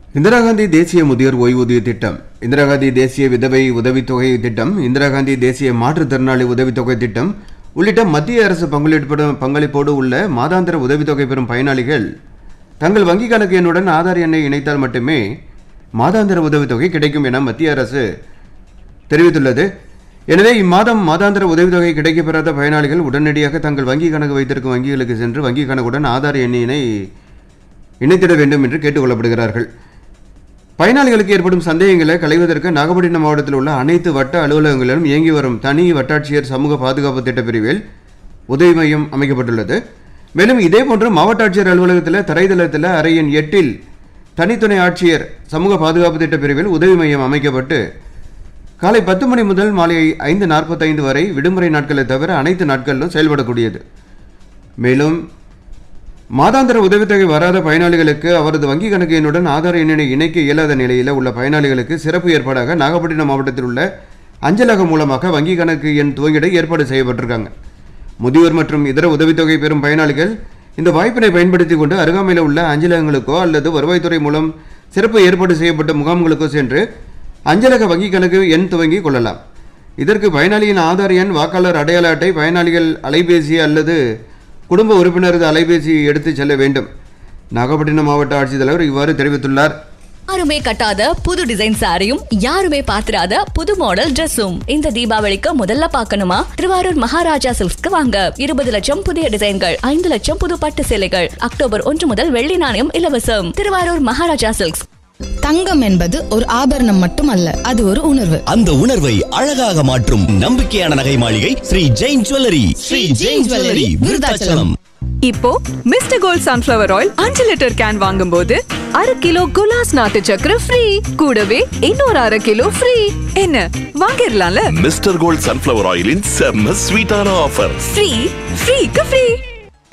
இந்திரா காந்தி தேசிய முதியோர் ஓய்வூதிய திட்டம் இந்திரா காந்தி தேசிய விதவை உதவித்தொகை திட்டம் இந்திரா காந்தி தேசிய மாற்றுத்திறனாளி உதவித்தொகை திட்டம் உள்ளிட்ட மத்திய அரசு பங்களிப்படும் பங்களிப்போடு உள்ள மாதாந்திர உதவித்தொகை பெறும் பயனாளிகள் தங்கள் வங்கிக் கணக்கு எண்ணுடன் ஆதார் எண்ணை இணைத்தால் மட்டுமே மாதாந்திர உதவித்தொகை கிடைக்கும் என மத்திய அரசு தெரிவித்துள்ளது எனவே இம்மாதம் மாதாந்திர உதவித்தொகை கிடைக்கப் பெறாத பயனாளிகள் உடனடியாக தங்கள் வங்கி கணக்கு வைத்திருக்கும் வங்கிகளுக்கு சென்று வங்கி கணக்குடன் ஆதார் எண்ணினை இணைத்திட வேண்டும் என்று கேட்டுக்கொள்ளப்படுகிறார்கள் பயனாளிகளுக்கு ஏற்படும் சந்தேகங்களை களைவதற்கு நாகப்பட்டினம் மாவட்டத்தில் உள்ள அனைத்து வட்ட அலுவலகங்களிலும் இயங்கி வரும் தனி வட்டாட்சியர் சமூக பாதுகாப்பு திட்ட பிரிவில் உதவி மையம் அமைக்கப்பட்டுள்ளது மேலும் இதேபோன்று மாவட்ட ஆட்சியர் அலுவலகத்தில் தரைதளத்தில் அறை எண் எட்டில் தனித்துணை ஆட்சியர் சமூக பாதுகாப்பு திட்ட பிரிவில் உதவி மையம் அமைக்கப்பட்டு காலை பத்து மணி முதல் மாலை ஐந்து நாற்பத்தைந்து வரை விடுமுறை நாட்களை தவிர அனைத்து நாட்களிலும் செயல்படக்கூடியது மேலும் மாதாந்திர உதவித்தொகை வராத பயனாளிகளுக்கு அவரது வங்கி கணக்கு எண்ணுடன் ஆதார் எண்ணினை இணைக்க இயலாத நிலையில் உள்ள பயனாளிகளுக்கு சிறப்பு ஏற்பாடாக நாகப்பட்டினம் மாவட்டத்தில் உள்ள அஞ்சலகம் மூலமாக வங்கி கணக்கு எண் துவங்கிட ஏற்பாடு செய்யப்பட்டிருக்காங்க முதியோர் மற்றும் இதர உதவித்தொகை பெறும் பயனாளிகள் இந்த வாய்ப்பினை பயன்படுத்தி கொண்டு அருகாமையில் உள்ள அஞ்சலகங்களுக்கோ அல்லது வருவாய்த்துறை மூலம் சிறப்பு ஏற்பாடு செய்யப்பட்ட முகாம்களுக்கோ சென்று அஞ்சலக வங்கி கணக்கு எண் துவங்கி கொள்ளலாம் இதற்கு பயனாளியின் ஆதார் எண் வாக்காளர் அடையாள அட்டை பயனாளிகள் அலைபேசி அல்லது குடும்ப உறுப்பினரது அலைபேசி எடுத்துச் செல்ல வேண்டும் நாகப்பட்டினம் மாவட்ட ஆட்சித்தலைவர் இவ்வாறு தெரிவித்துள்ளார் யாருமே கட்டாத புது டிசைன் சாரியும் யாருமே பாத்திராத புது மாடல் Dress-உம் இந்த தீபாவளிக்கு முதல்ல பார்க்கணுமா திருவாரூர் மகாராஜா சில்க்ஸ்க்கு வாங்க இருபது லட்சம் புதிய டிசைன்கள் ஐந்து லட்சம் புது பட்டு சேலைகள் அக்டோபர் ஒன்று முதல் வெள்ளி நாணயம் இலவசம் திருவாரூர் மகாராஜா சில்க்ஸ் தங்கம் என்பது ஒரு ஆபரணம் மட்டுமல்ல அது ஒரு உணர்வு அந்த உணர்வை அழகாக மாற்றும் நம்பிக்கையான நகை மாளிகை ஸ்ரீ ஜெயின் ஜுவல்லரி ஸ்ரீ ஜெயின் ஜுவல்லரி விருதாச்சலம் இப்போ மிஸ்டர் கோல்ட் சன்ஃப்ளவர் ஆயில் அஞ்சு லிட்டர் கேன் வாங்கும்போது அரை கிலோ குலாஸ் நாட்டு சக்கரை ஃப்ரீ கூடவே இன்னொரு அரை கிலோ ஃப்ரீ என்ன வாங்கிடலாம்ல மிஸ்டர் கோல்ட் சன்ஃப்ளவர் ஆயிலின் செம்ம ஸ்வீட்டான ஆஃபர் ஃப்ரீ ஃப்ரீக்கு ஃப்ரீ